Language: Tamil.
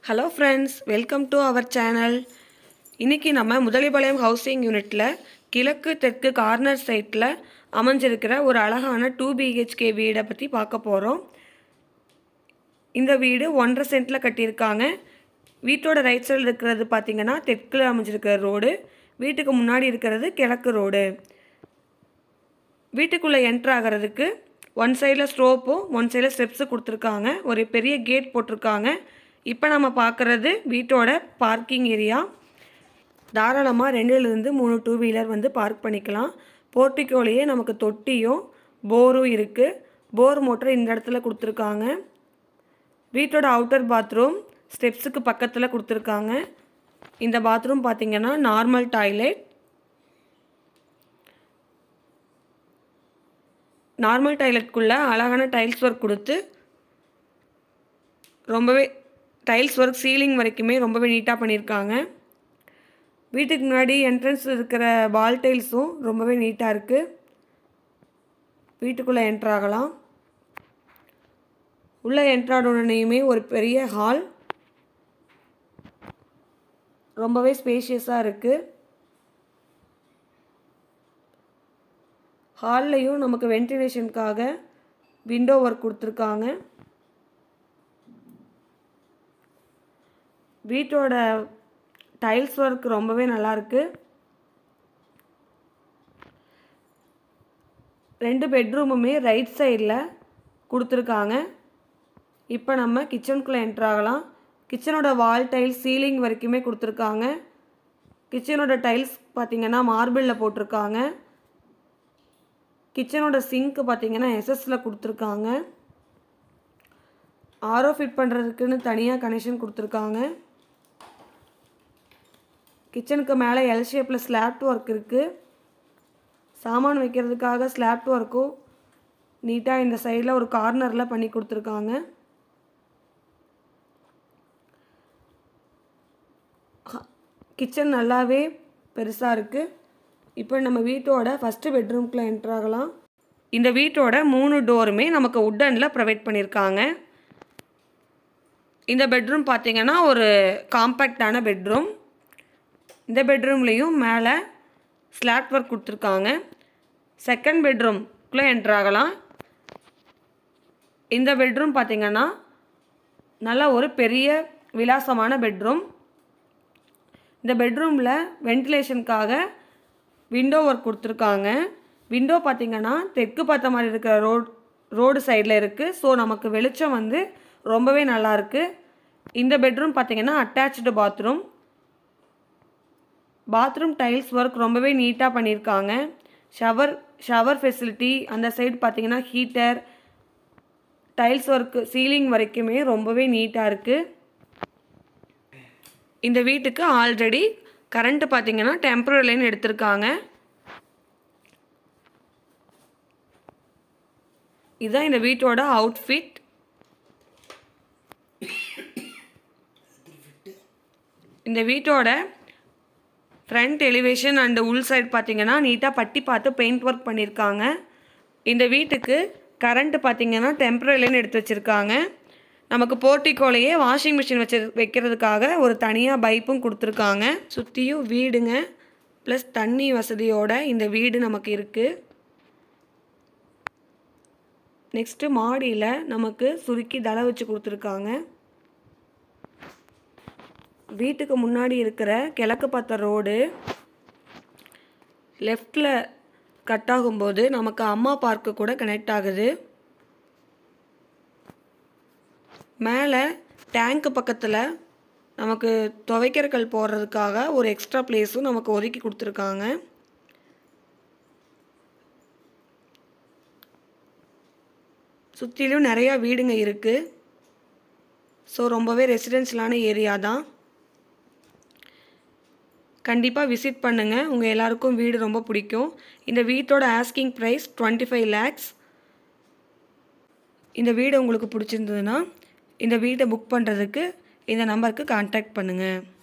hello friends welcome to our channel இன்றைக்கி நம்ம முதலிபாளையம் ஹவுசிங் யூனிட்டில் கிழக்கு தெற்கு கார்னர் சைட்டில் அமைஞ்சிருக்கிற ஒரு அழகான டூ பிஹெச்கே வீடை பற்றி பார்க்க போகிறோம் இந்த வீடு ஒன்றரை சென்ட்டில் கட்டியிருக்காங்க வீட்டோட ரைட் சைடில் இருக்கிறது பார்த்திங்கன்னா தெற்கில் அமைஞ்சிருக்கிற ரோடு வீட்டுக்கு முன்னாடி இருக்கிறது கிழக்கு ரோடு வீட்டுக்குள்ளே என்ட்ரு ஆகிறதுக்கு ஒன் சைடில் ஸ்டோப்பும் ஒன் சைடில் ஸ்டெப்ஸு கொடுத்துருக்காங்க ஒரு பெரிய கேட் போட்டிருக்காங்க இப்போ நம்ம பார்க்குறது வீட்டோட பார்க்கிங் ஏரியா தாராளமாக ரெண்டுலேருந்து மூணு டூ வீலர் வந்து பார்க் பண்ணிக்கலாம் போர்ட்டிக்கோலேயே நமக்கு தொட்டியும் போரும் இருக்குது போர் மோட்டர் இந்த இடத்துல கொடுத்துருக்காங்க வீட்டோட அவுட்டர் பாத்ரூம் ஸ்டெப்ஸுக்கு பக்கத்தில் கொடுத்துருக்காங்க இந்த பாத்ரூம் பார்த்திங்கன்னா நார்மல் டாய்லெட் நார்மல் டாய்லெட்குள்ளே அழகான டைல்ஸ் ஒர்க் கொடுத்து ரொம்பவே டைல்ஸ் ஒர்க் சீலிங் வரைக்குமே ரொம்பவே நீட்டாக பண்ணியிருக்காங்க வீட்டுக்கு முன்னாடி என்ட்ரன்ஸ் இருக்கிற வால் டைல்ஸும் ரொம்பவே நீட்டாக இருக்குது வீட்டுக்குள்ளே என்ட்ரு ஆகலாம் உள்ளே என்ட்ரான உடனேயுமே ஒரு பெரிய ஹால் ரொம்பவே ஸ்பேஷியஸாக இருக்குது ஹால்லையும் நமக்கு வென்டிலேஷனுக்காக விண்டோ ஒர்க் கொடுத்துருக்காங்க வீட்டோட டைல்ஸ் ஒர்க் ரொம்பவே நல்லாயிருக்கு ரெண்டு பெட்ரூமுமே ரைட் சைடில் கொடுத்துருக்காங்க இப்போ நம்ம கிச்சனுக்குள்ளே என்ட்ரு ஆகலாம் கிச்சனோட வால் டைல்ஸ் சீலிங் வரைக்குமே கொடுத்துருக்காங்க கிச்சனோட டைல்ஸ் பார்த்திங்கன்னா மார்பிளில் போட்டிருக்காங்க கிச்சனோட சிங்க்கு பார்த்தீங்கன்னா எஸ்எஸ்சில் கொடுத்துருக்காங்க ஆரோ ஃபிட் பண்ணுறதுக்குன்னு தனியாக கனெக்ஷன் கொடுத்துருக்காங்க கிச்சனுக்கு மேலே எல் ஷேப்பில் ஸ்லாப்ட் ஒர்க் இருக்குது சாமான் வைக்கிறதுக்காக ஸ்லாப்ட் ஒர்க்கும் நீட்டாக இந்த சைடில் ஒரு கார்னரில் பண்ணி கொடுத்துருக்காங்க கிச்சன் நல்லாவே பெருசாக இருக்குது இப்போ நம்ம வீட்டோட ஃபஸ்ட்டு பெட்ரூம்குள்ளே என்ட்ரு ஆகலாம் இந்த வீட்டோட மூணு டோருமே நமக்கு உட்டனில் ப்ரொவைட் பண்ணியிருக்காங்க இந்த பெட்ரூம் பார்த்திங்கன்னா ஒரு காம்பேக்டான பெட்ரூம் இந்த பெட்ரூம்லேயும் மேலே ஸ்லாட் ஒர்க் கொடுத்துருக்காங்க செகண்ட் பெட்ரூம்குள்ளே என்ட்ரு ஆகலாம் இந்த பெட்ரூம் பார்த்திங்கன்னா நல்ல ஒரு பெரிய விலாசமான பெட்ரூம் இந்த பெட்ரூமில் வென்டிலேஷனுக்காக விண்டோ ஒர்க் கொடுத்துருக்காங்க விண்டோ பார்த்திங்கன்னா தெற்கு பார்த்த மாதிரி இருக்கிற ரோட் ரோடு சைடில் இருக்குது ஸோ நமக்கு வெளிச்சம் வந்து ரொம்பவே நல்லாயிருக்கு இந்த பெட்ரூம் பார்த்திங்கன்னா attach bathroom bathroom tiles work ரொம்பவே நீட்டாக பண்ணியிருக்காங்க ஷவர் ஷவர் ஃபெசிலிட்டி அந்த சைடு பார்த்திங்கன்னா ஹீட்டர் டைல்ஸ் ஒர்க்கு சீலிங் வரைக்குமே ரொம்பவே நீட்டாக இருக்குது இந்த வீட்டுக்கு ஆல்ரெடி கரண்ட்டு பார்த்தீங்கன்னா டெம்பரரி லைன் எடுத்திருக்காங்க இதுதான் இந்த வீட்டோட அவுட்ஃபிட் இந்த வீட்டோட ஃப்ரண்ட் எலிவேஷன் அண்டு உள் சைடு பார்த்தீங்கன்னா நீட்டாக பட்டி பார்த்து பெயிண்ட் ஒர்க் பண்ணியிருக்காங்க இந்த வீட்டுக்கு கரண்ட்டு பார்த்தீங்கன்னா டெம்பரரி லைன் எடுத்து வச்சுருக்காங்க நமக்கு போர்ட்டிக்கோலையே வாஷிங் மிஷின் வச்சு வைக்கிறதுக்காக ஒரு தனியாக பைப்பும் கொடுத்துருக்காங்க சுற்றியும் வீடுங்க ப்ளஸ் தண்ணி வசதியோட இந்த வீடு நமக்கு இருக்குது நெக்ஸ்ட்டு மாடியில் நமக்கு சுருக்கி தலை வச்சு கொடுத்துருக்காங்க வீட்டுக்கு முன்னாடி இருக்கிற கிழக்கு பார்த்த ரோடு லெஃப்டில் கட் ஆகும்போது நமக்கு அம்மா பார்க்கு கூட கனெக்ட் ஆகுது மேலே டேங்க்கு பக்கத்தில் நமக்கு துவைக்கிற கல் போடுறதுக்காக ஒரு எக்ஸ்ட்ரா பிளேஸும் நமக்கு ஒதுக்கி கொடுத்துருக்காங்க சுற்றிலும் நிறையா வீடுங்க இருக்குது ஸோ ரொம்பவே ரெசிடென்ஷியலான ஏரியா தான் கண்டிப்பாக விசிட் பண்ணுங்கள் உங்கள் எல்லாருக்கும் வீடு ரொம்ப பிடிக்கும் இந்த வீட்டோட asking price twenty five lakhs இந்த வீடு உங்களுக்கு பிடிச்சிருந்ததுன்னா இந்த வீட்டை புக் பண்ணுறதுக்கு இந்த நம்பருக்கு கான்டாக்ட் பண்ணுங்கள்